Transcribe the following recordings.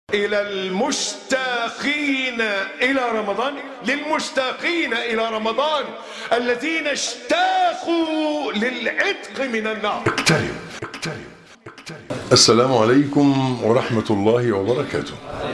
إلى المشتاقين إلى رمضان للمشتاقين إلى رمضان الذين اشتاقوا للعتق من النار اقترب اقترب اقترب السلام عليكم ورحمة الله وبركاته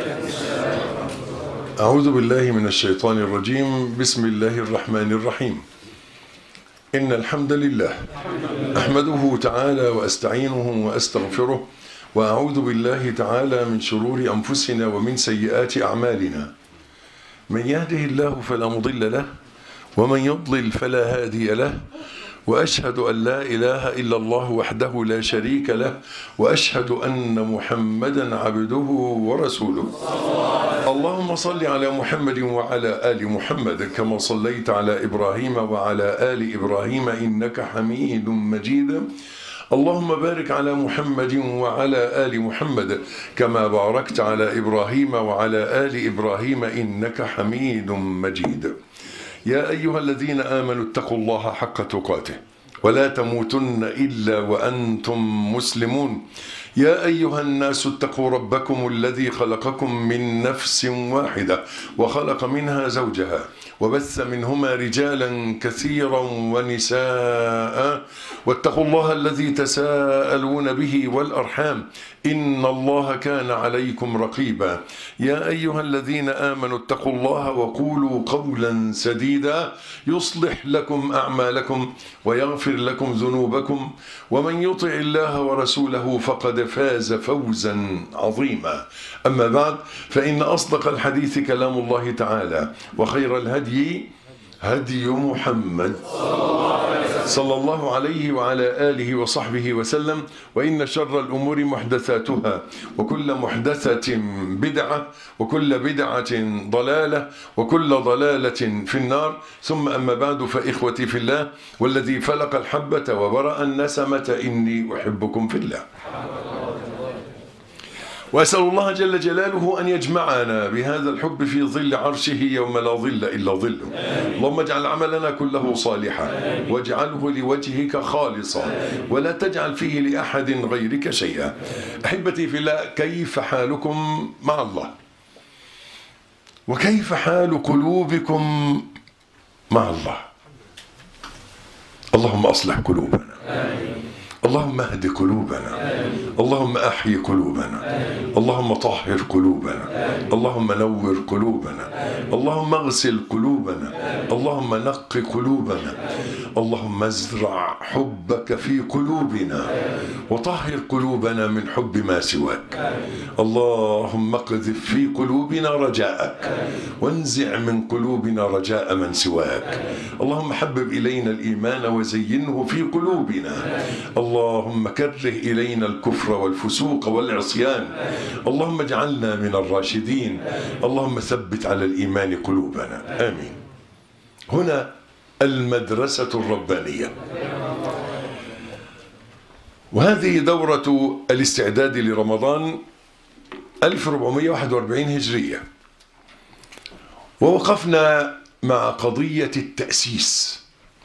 أعوذ بالله من الشيطان الرجيم بسم الله الرحمن الرحيم إن الحمد لله أحمده تعالى وأستعينه وأستغفره وأعوذ بالله تعالى من شرور أنفسنا ومن سيئات أعمالنا من يهده الله فلا مضل له ومن يضلل فلا هادي له وأشهد أن لا إله إلا الله وحده لا شريك له وأشهد أن محمدا عبده ورسوله اللهم صل على محمد وعلى آل محمد كما صليت على إبراهيم وعلى آل إبراهيم إنك حميد مجيد اللهم بارك على محمد وعلى آل محمد كما باركت على إبراهيم وعلى آل إبراهيم إنك حميد مجيد يا أيها الذين آمنوا اتقوا الله حق تقاته ولا تموتن إلا وأنتم مسلمون يا أيها الناس اتقوا ربكم الذي خلقكم من نفس واحدة وخلق منها زوجها وبث منهما رجالا كثيرا ونساء واتقوا الله الذي تساءلون به والأرحام إن الله كان عليكم رقيبا يا أيها الذين آمنوا اتقوا الله وقولوا قولا سديدا يصلح لكم أعمالكم ويغفر لكم ذنوبكم ومن يطع الله ورسوله فقد فاز فوزا عظيما أما بعد فإن أصدق الحديث كلام الله تعالى وخير الهدي هدي محمد صلى الله عليه وعلى آله وصحبه وسلم وإن شر الأمور محدثاتها وكل محدثة بدعة وكل بدعة ضلالة وكل ضلالة في النار ثم أما بعد فإخوتي في الله والذي فلق الحبة وبرأ النسمة إني أحبكم في الله وأسأل الله جل جلاله أن يجمعنا بهذا الحب في ظل عرشه يوم لا ظل إلا ظله اللهم اجعل عملنا كله صالحا واجعله لوجهك خالصا ولا تجعل فيه لأحد غيرك شيئا أحبتي في الله كيف حالكم مع الله وكيف حال قلوبكم مع الله اللهم أصلح قلوبنا اللهم اهد قلوبنا اللهم احي قلوبنا اللهم طهر قلوبنا اللهم نور قلوبنا اللهم اغسل قلوبنا اللهم نق قلوبنا اللهم ازرع حبك في قلوبنا وطهر قلوبنا من حب ما سواك اللهم اقذف في قلوبنا رجاءك وانزع من قلوبنا رجاء من سواك اللهم حبب الينا الايمان وزينه في قلوبنا اللهم كره إلينا الكفر والفسوق والعصيان اللهم اجعلنا من الراشدين اللهم ثبت على الإيمان قلوبنا آمين هنا المدرسة الربانية وهذه دورة الاستعداد لرمضان 1441 هجرية ووقفنا مع قضية التأسيس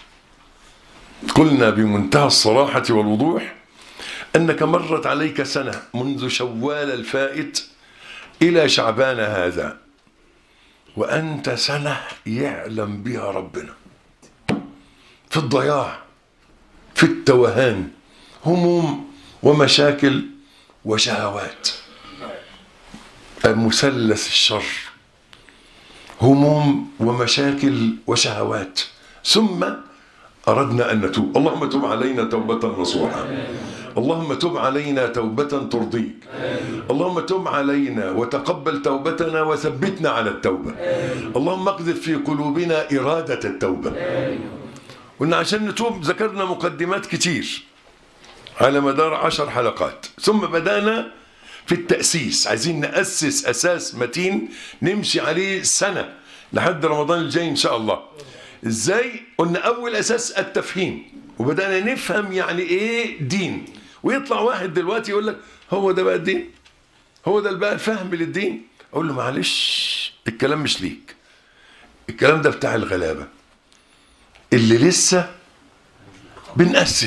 قلنا بمنتهى الصراحة والوضوح أنك مرت عليك سنة منذ شوال الفائت إلى شعبان هذا وأنت سنة يعلم بها ربنا في الضياع في التوهان هموم ومشاكل وشهوات المثلث الشر هموم ومشاكل وشهوات ثم أردنا أن نتوب اللهم تب علينا توبة نصوحا اللهم تب علينا توبة ترضيك اللهم تب علينا وتقبل توبتنا وثبتنا على التوبة اللهم اقذف في قلوبنا إرادة التوبة قلنا عشان نتوب ذكرنا مقدمات كتير على مدار عشر حلقات ثم بدأنا في التأسيس عايزين نأسس أساس متين نمشي عليه سنة لحد رمضان الجاي إن شاء الله ازاي قلنا اول اساس التفهيم وبدانا نفهم يعني ايه دين ويطلع واحد دلوقتي يقول لك هو ده بقى الدين هو ده بقى الفهم للدين اقول له معلش الكلام مش ليك الكلام ده بتاع الغلابه اللي لسه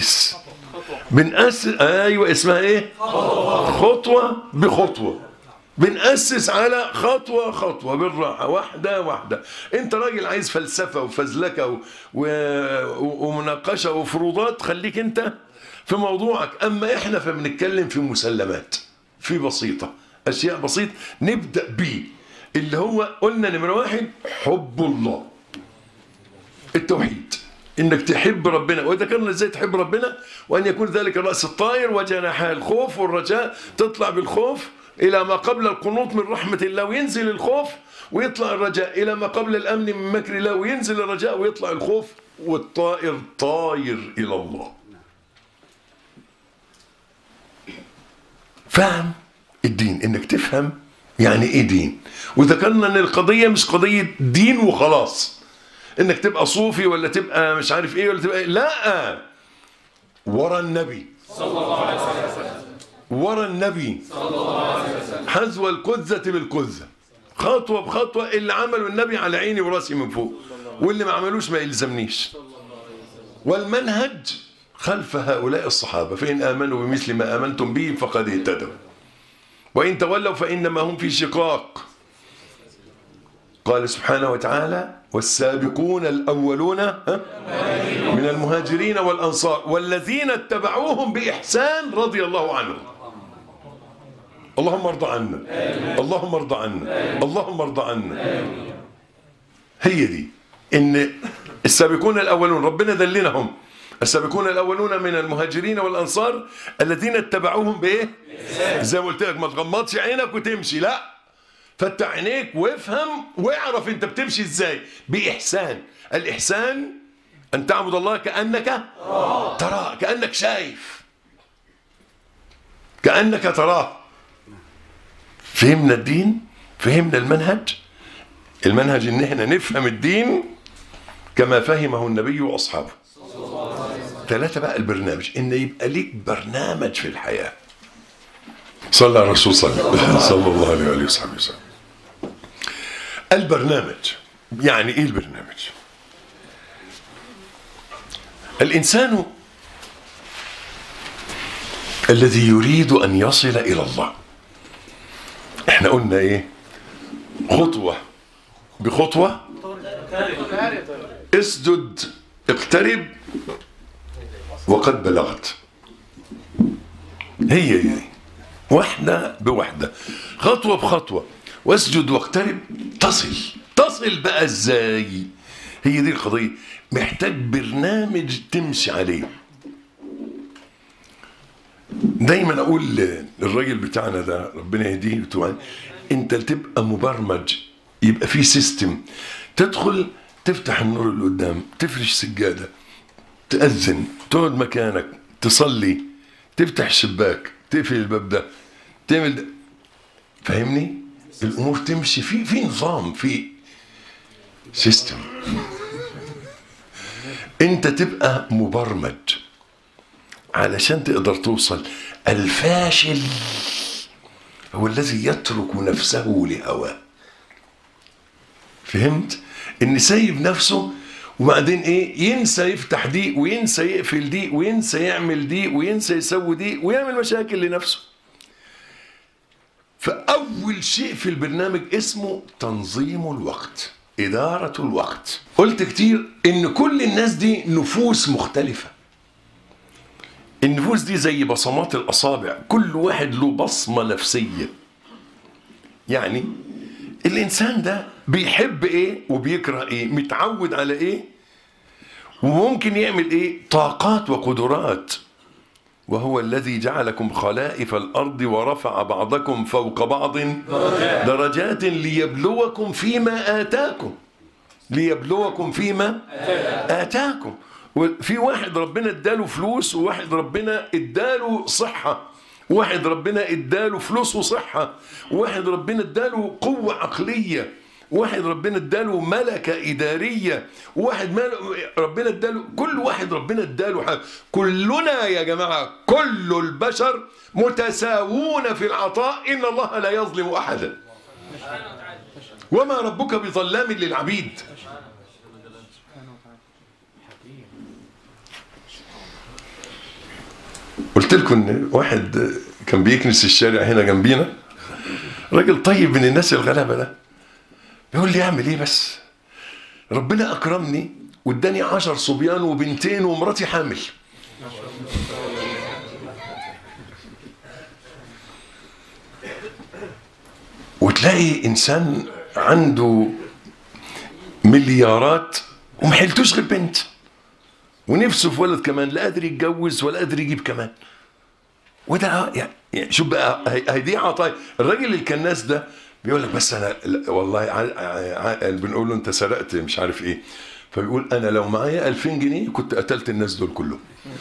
بنأسس بنأسس ايوه اسمها ايه خطوه بخطوه بنأسس على خطوة خطوة بالراحة واحدة واحدة انت راجل عايز فلسفة وفزلكة و... و... ومناقشة وفروضات خليك انت في موضوعك اما احنا فبنتكلم في مسلمات في بسيطة اشياء بسيطة نبدأ بيه اللي هو قلنا نمرة واحد حب الله التوحيد انك تحب ربنا وذكرنا ازاي تحب ربنا وان يكون ذلك الراس الطائر وجناحها الخوف والرجاء تطلع بالخوف الى ما قبل القنوط من رحمه الله وينزل الخوف ويطلع الرجاء الى ما قبل الامن من مكر الله وينزل الرجاء ويطلع الخوف والطائر طاير الى الله فهم الدين انك تفهم يعني ايه دين وذكرنا ان القضيه مش قضيه دين وخلاص انك تبقى صوفي ولا تبقى مش عارف ايه ولا تبقى إيه. لا ورا النبي صلى الله عليه وسلم ورا النبي صلى الله عليه وسلم حذو القذة بالقذة خطوة بخطوة اللي عمله النبي على عيني وراسي من فوق واللي ما عملوش ما يلزمنيش والمنهج خلف هؤلاء الصحابة فإن آمنوا بمثل ما آمنتم به فقد اهتدوا وإن تولوا فإنما هم في شقاق قال سبحانه وتعالى والسابقون الأولون ها؟ من المهاجرين والأنصار والذين اتبعوهم بإحسان رضي الله عنهم اللهم ارضى عنا اللهم ارضى عنا اللهم ارضى عنا هي دي ان السابقون الاولون ربنا دلنهم السابقون الاولون من المهاجرين والانصار الذين اتبعوهم بايه زي ما قلت لك ما تغمضش عينك وتمشي لا فتح عينيك وافهم واعرف انت بتمشي ازاي باحسان الاحسان ان تعبد الله كانك تراه كانك شايف كانك تراه فهمنا الدين فهمنا المنهج المنهج ان احنا نفهم الدين كما فهمه النبي واصحابه ثلاثة بقى البرنامج ان يبقى ليك برنامج في الحياة صلى على الرسول صلى صلى الله عليه وآله وصحبه وسلم البرنامج يعني ايه البرنامج الانسان الذي يريد ان يصل الى الله احنا قلنا ايه خطوة بخطوة اسجد اقترب وقد بلغت هي هي واحدة بواحدة خطوة بخطوة واسجد واقترب تصل تصل بقى ازاي هي دي القضية محتاج برنامج تمشي عليه دايما اقول للراجل بتاعنا ده ربنا يهديه وتوعد انت تبقى مبرمج يبقى في سيستم تدخل تفتح النور اللي قدام تفرش سجاده تأذن تقعد مكانك تصلي تفتح الشباك تقفل الباب ده تعمل ده فاهمني الامور تمشي في في نظام في سيستم انت تبقى مبرمج علشان تقدر توصل الفاشل هو الذي يترك نفسه لهواه فهمت ان سايب نفسه وبعدين ايه ينسى يفتح دي وينسى يقفل دي وينسى يعمل دي وينسى يسوي دي ويعمل مشاكل لنفسه فاول شيء في البرنامج اسمه تنظيم الوقت اداره الوقت قلت كتير ان كل الناس دي نفوس مختلفه النفوس دي زي بصمات الاصابع كل واحد له بصمه نفسيه يعني الانسان ده بيحب ايه وبيكره ايه متعود على ايه وممكن يعمل ايه طاقات وقدرات وهو الذي جعلكم خلائف الارض ورفع بعضكم فوق بعض درجات ليبلوكم فيما اتاكم ليبلوكم فيما اتاكم وفي واحد ربنا اداله فلوس وواحد ربنا اداله صحه واحد ربنا اداله فلوس وصحة واحد ربنا اداله قوة عقلية واحد ربنا اداله ملكة إدارية واحد مل... ربنا اداله كل واحد ربنا اداله حاجة كلنا يا جماعة كل البشر متساوون في العطاء إن الله لا يظلم أحدا وما ربك بظلام للعبيد قلت لكم ان واحد كان بيكنس الشارع هنا جنبينا راجل طيب من الناس الغلابه ده بيقول لي اعمل ايه بس ربنا اكرمني واداني عشر صبيان وبنتين ومراتي حامل وتلاقي انسان عنده مليارات وما حيلتوش غير بنت ونفسه في ولد كمان لا قادر يتجوز ولا قادر يجيب كمان وده يعني يعني شوف بقى هي هي دي عطايا الراجل الكناس ده بيقول لك بس انا لا والله ع- ع- ع- بنقول له انت سرقت مش عارف ايه فبيقول انا لو معايا 2000 جنيه كنت قتلت الناس دول كلهم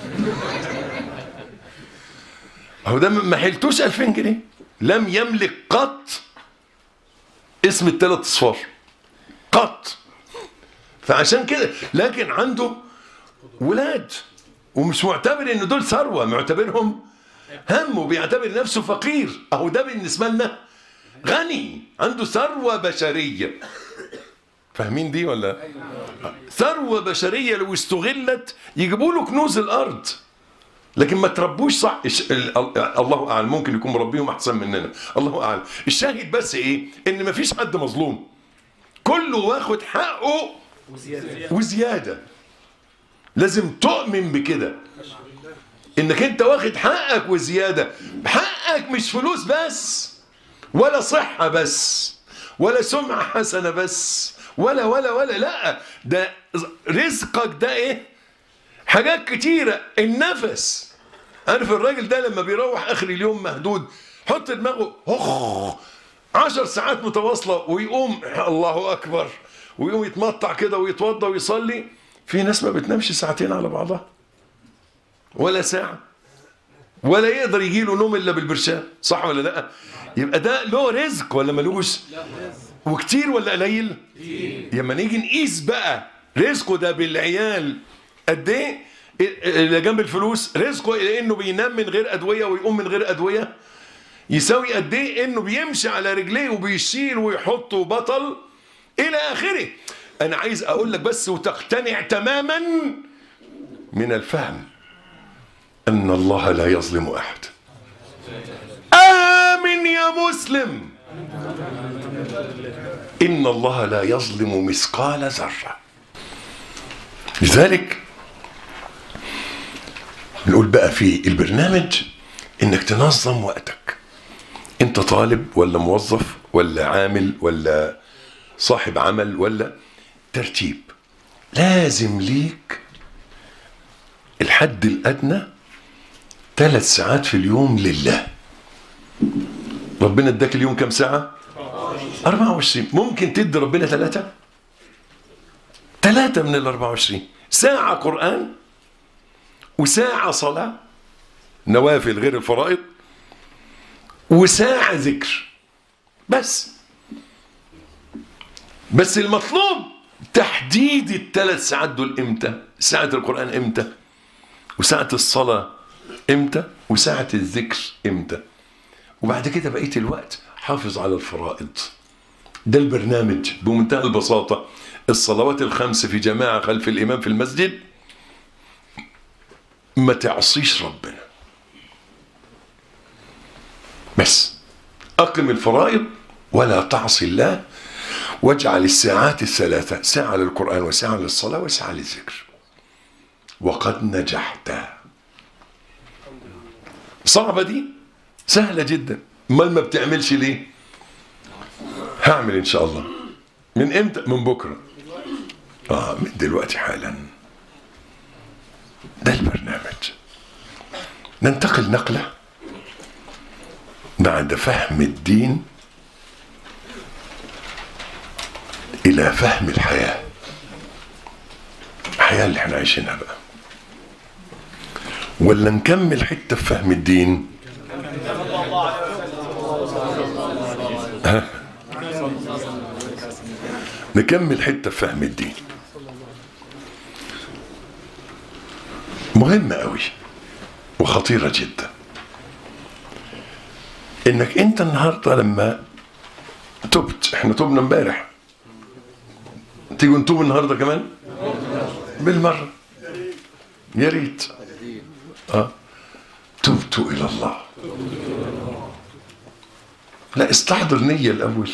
هو ده ما حيلتوش 2000 جنيه لم يملك قط اسم الثلاث اصفار قط فعشان كده لكن عنده ولاد ومش معتبر ان دول ثروه معتبرهم هم وبيعتبر نفسه فقير اهو ده بالنسبه لنا غني عنده ثروه بشريه فاهمين دي ولا ثروه بشريه لو استغلت يجيبوا له كنوز الارض لكن ما تربوش صح الش- ال- ال- الله اعلم ممكن يكون مربيهم احسن مننا الله اعلم الشاهد بس ايه ان ما فيش حد مظلوم كله واخد حقه وزياده لازم تؤمن بكده انك انت واخد حقك وزياده حقك مش فلوس بس ولا صحه بس ولا سمعه حسنه بس ولا ولا ولا لا ده رزقك ده ايه حاجات كتيره النفس عارف الراجل ده لما بيروح اخر اليوم مهدود حط دماغه هخ عشر ساعات متواصله ويقوم الله اكبر ويقوم يتمطع كده ويتوضى ويصلي في ناس ما بتنامش ساعتين على بعضها ولا ساعه ولا يقدر يجي له نوم الا بالبرشام صح ولا لا يبقى ده له رزق ولا ملوش وكتير ولا قليل لما نيجي نقيس بقى رزقه ده بالعيال قد ايه اللي جنب الفلوس رزقه الى انه بينام من غير ادويه ويقوم من غير ادويه يساوي قد ايه انه بيمشي على رجليه وبيشيل ويحط وبطل الى اخره انا عايز اقول لك بس وتقتنع تماما من الفهم ان الله لا يظلم احد امن يا مسلم ان الله لا يظلم مثقال ذره لذلك نقول بقى في البرنامج انك تنظم وقتك انت طالب ولا موظف ولا عامل ولا صاحب عمل ولا ترتيب لازم ليك الحد الادنى ثلاث ساعات في اليوم لله ربنا اداك اليوم كم ساعة 24 ممكن تدي ربنا ثلاثة ثلاثة من ال 24 ساعة قرآن وساعة صلاة نوافل غير الفرائض وساعة ذكر بس بس المطلوب تحديد الثلاث ساعات دول امتى ساعة القرآن امتى وساعة الصلاة امتى وساعة الذكر امتى وبعد كده بقية الوقت حافظ على الفرائض ده البرنامج بمنتهى البساطة الصلوات الخمس في جماعة خلف الإمام في المسجد ما تعصيش ربنا بس أقم الفرائض ولا تعصي الله واجعل الساعات الثلاثة ساعة للقرآن وساعة للصلاة وساعة للذكر وقد نجحت صعبة دي سهلة جدا امال ما بتعملش ليه هعمل ان شاء الله من امتى من بكرة اه من دلوقتي حالا ده البرنامج ننتقل نقلة بعد فهم الدين إلى فهم الحياة الحياة اللي احنا عايشينها بقى ولا نكمل حتة في فهم الدين ها؟ نكمل حتة في فهم الدين مهمة قوي وخطيرة جدا انك انت النهاردة لما تبت احنا تبنا امبارح تيجوا نتوب النهارده كمان بالمره يا ريت اه تبت الى الله لا استحضر نية الأول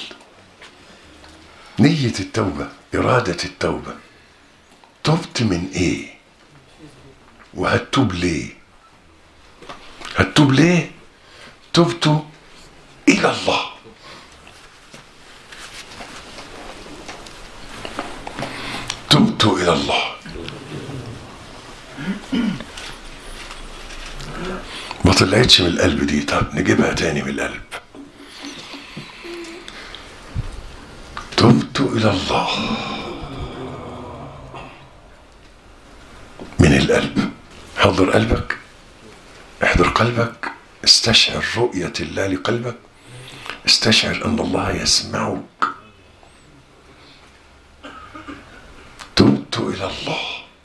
نية التوبة إرادة التوبة تبت من إيه وهتوب ليه هتوب ليه تبت إلى الله تبت إلى الله ما طلعتش من القلب دي طب نجيبها تاني من القلب تبت إلى الله من القلب حضر قلبك احضر قلبك استشعر رؤية الله لقلبك استشعر أن الله يسمعك تبت إلى الله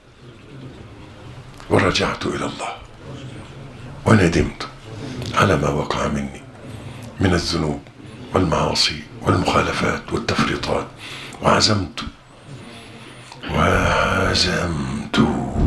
ورجعت إلى الله وندمت على ما وقع مني من الذنوب والمعاصي والمخالفات والتفريطات وعزمت وعزمت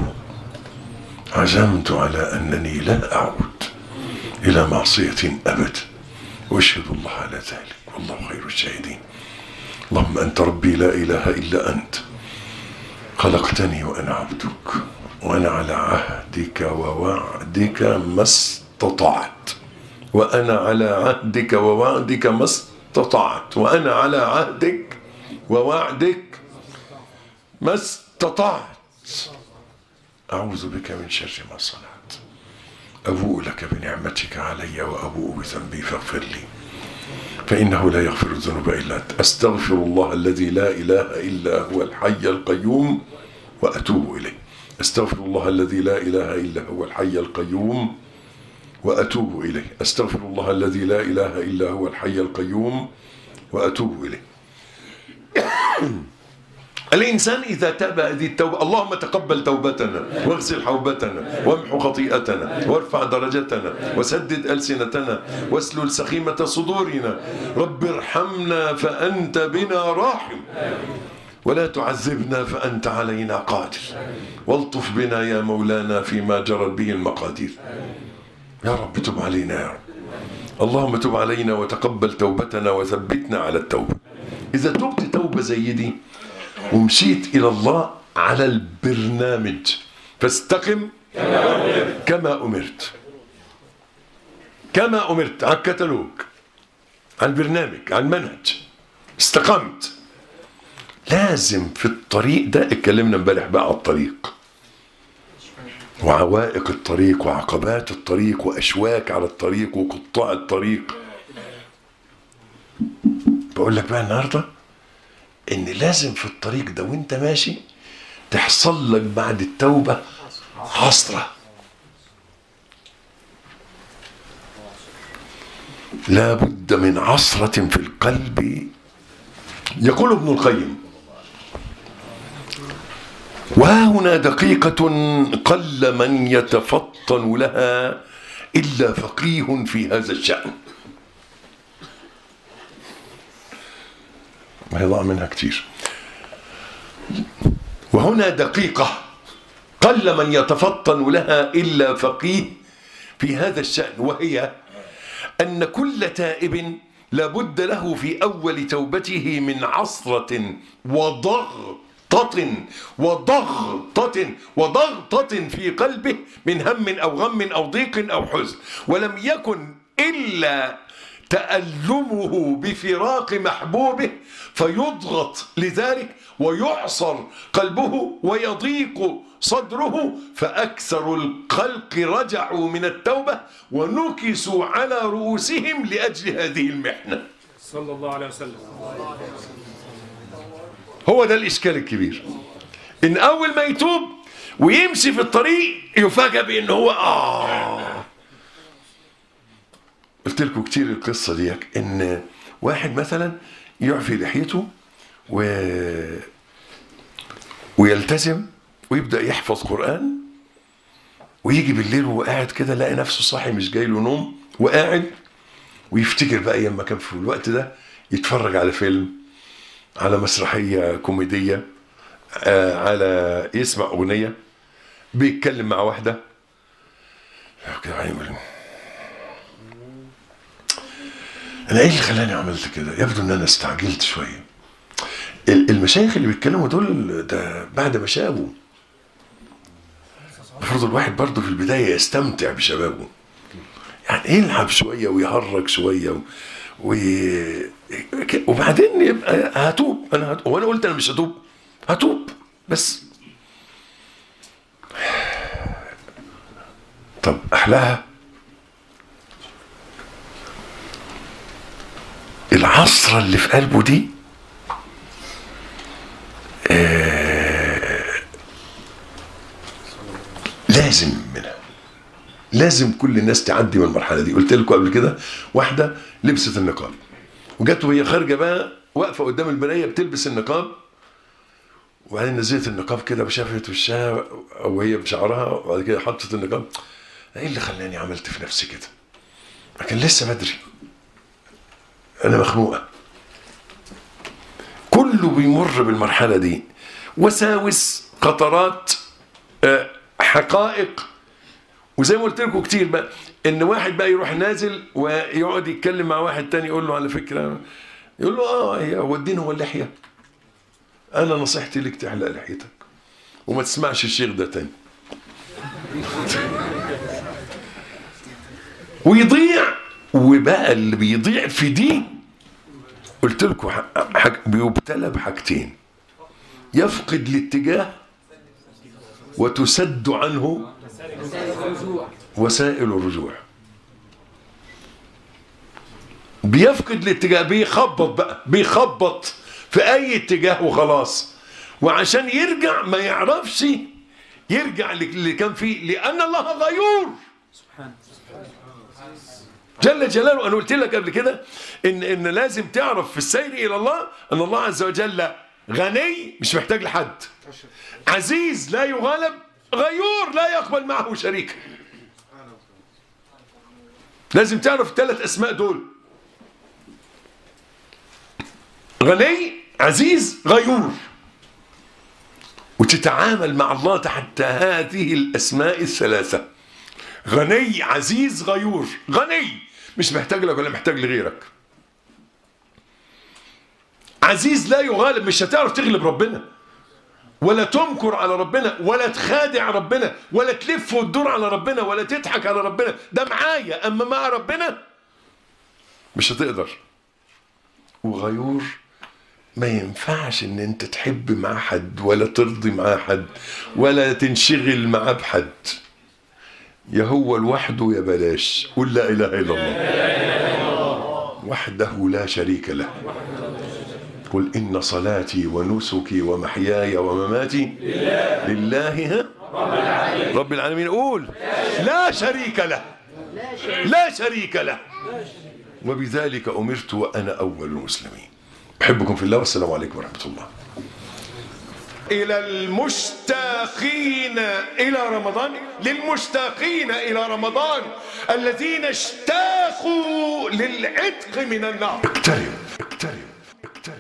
عزمت على أنني لا أعود إلى معصية أبدا واشهد الله على ذلك والله خير الشاهدين اللهم أنت ربي لا إله إلا أنت خلقتني وأنا عبدك وأنا على عهدك ووعدك ما استطعت وأنا على عهدك ووعدك ما استطعت وأنا على عهدك ووعدك ما استطعت أعوذ بك من شر ما صنعت أبوء لك بنعمتك علي وأبوء بذنبي فاغفر لي فإنه لا يغفر الذنوب إلا أنت أستغفر الله الذي لا إله إلا هو الحي القيوم وأتوب إليه أستغفر الله الذي لا إله إلا هو الحي القيوم وأتوب إليه أستغفر الله الذي لا إله إلا هو الحي القيوم وأتوب إليه الإنسان إذا تاب هذه التوبة اللهم تقبل توبتنا واغسل حوبتنا وامحو خطيئتنا وارفع درجتنا وسدد ألسنتنا واسلل سخيمة صدورنا رب ارحمنا فأنت بنا راحم ولا تعذبنا فأنت علينا قادر والطف بنا يا مولانا فيما جرت به المقادير يا رب تب علينا يا رب اللهم تب علينا وتقبل توبتنا وثبتنا على التوبة إذا تبت توبة زي دي ومشيت إلى الله على البرنامج فاستقم كما أمرت كما أمرت على الكتالوج على البرنامج على المنهج استقمت لازم في الطريق ده اتكلمنا امبارح بقى على الطريق وعوائق الطريق وعقبات الطريق واشواك على الطريق وقطاع الطريق بقول لك بقى النهارده ان لازم في الطريق ده وانت ماشي تحصل لك بعد التوبه حسره لا بد من عصرة في القلب يقول ابن القيم وهنا دقيقة قل من يتفطن لها إلا فقيه في هذا الشأن ما يضاع منها كتير وهنا دقيقة قل من يتفطن لها إلا فقيه في هذا الشأن وهي أن كل تائب لابد له في أول توبته من عصرة وضغطة وضغطة وضغطة في قلبه من هم أو غم أو ضيق أو حزن ولم يكن إلا تألمه بفراق محبوبه فيضغط لذلك ويعصر قلبه ويضيق صدره فأكثر الخلق رجعوا من التوبة ونكسوا على رؤوسهم لأجل هذه المحنة صلى الله عليه وسلم هو ده الإشكال الكبير إن أول ما يتوب ويمشي في الطريق يفاجأ بأن هو آه قلت لكم كتير القصة دي إن واحد مثلا يعفي لحيته و... ويلتزم ويبدأ يحفظ قرآن ويجي بالليل وهو قاعد كده لاقي نفسه صاحي مش جاي له نوم وقاعد ويفتكر بقى ايام ما كان في الوقت ده يتفرج على فيلم على مسرحية كوميدية آه على يسمع أغنية بيتكلم مع واحدة كده يعني يقول انا ايه اللي خلاني عملت كده يبدو ان انا استعجلت شويه ال- المشايخ اللي بيتكلموا دول ده بعد ما شابوا المفروض الواحد برضه في البدايه يستمتع بشبابه يعني يلعب شويه ويهرج شويه و... و... وبعدين يبقى هتوب انا هتوب. وانا قلت انا مش هتوب هتوب بس طب احلاها العصرة اللي في قلبه دي آه، لازم منها لازم كل الناس تعدي من المرحله دي قلت لكم قبل كده واحده لبست النقاب وجت وهي خارجه بقى واقفه قدام المرايه بتلبس النقاب وبعدين نزلت النقاب كده وشافت وشها وهي بشعرها وبعد كده حطت النقاب ايه اللي خلاني عملت في نفسي كده لكن لسه بدري انا مخنوقه كله بيمر بالمرحله دي وساوس قطرات آه، حقائق وزي ما قلت لكم كتير بقى ان واحد بقى يروح نازل ويقعد يتكلم مع واحد تاني يقول له على فكره يقول له اه هي هو الدين هو اللحيه انا نصيحتي لك تحلق لحيتك وما تسمعش الشيخ ده تاني ويضيع وبقى اللي بيضيع في دي قلت لكم ح- ح- بيبتلى بحاجتين يفقد الاتجاه وتسد عنه وسائل الرجوع بيفقد الاتجاه بيخبط بقى بيخبط في اي اتجاه وخلاص وعشان يرجع ما يعرفش يرجع اللي كان فيه لان الله غيور جل جلاله انا قلت لك قبل كده ان ان لازم تعرف في السير الى الله ان الله عز وجل غني مش محتاج لحد عزيز لا يغالب غيور لا يقبل معه شريكا لازم تعرف الثلاث اسماء دول غني عزيز غيور وتتعامل مع الله تحت هذه الاسماء الثلاثه غني عزيز غيور غني مش محتاج لك ولا محتاج لغيرك عزيز لا يغالب مش هتعرف تغلب ربنا ولا تمكر على ربنا ولا تخادع ربنا ولا تلف وتدور على ربنا ولا تضحك على ربنا ده معايا اما مع ربنا مش هتقدر وغيور ما ينفعش ان انت تحب مع حد ولا ترضي مع حد ولا تنشغل معاه بحد يا هو لوحده يا بلاش قل لا اله الا الله وحده لا شريك له قل إن صلاتي ونسكي ومحياي ومماتي لله ها رب العالمين قول لا شريك له لا شريك له وبذلك أمرت وأنا أول المسلمين أحبكم في الله والسلام عليكم ورحمة الله إلى المشتاقين إلى رمضان للمشتاقين إلى رمضان الذين اشتاقوا للعتق من النار اقترب اقترب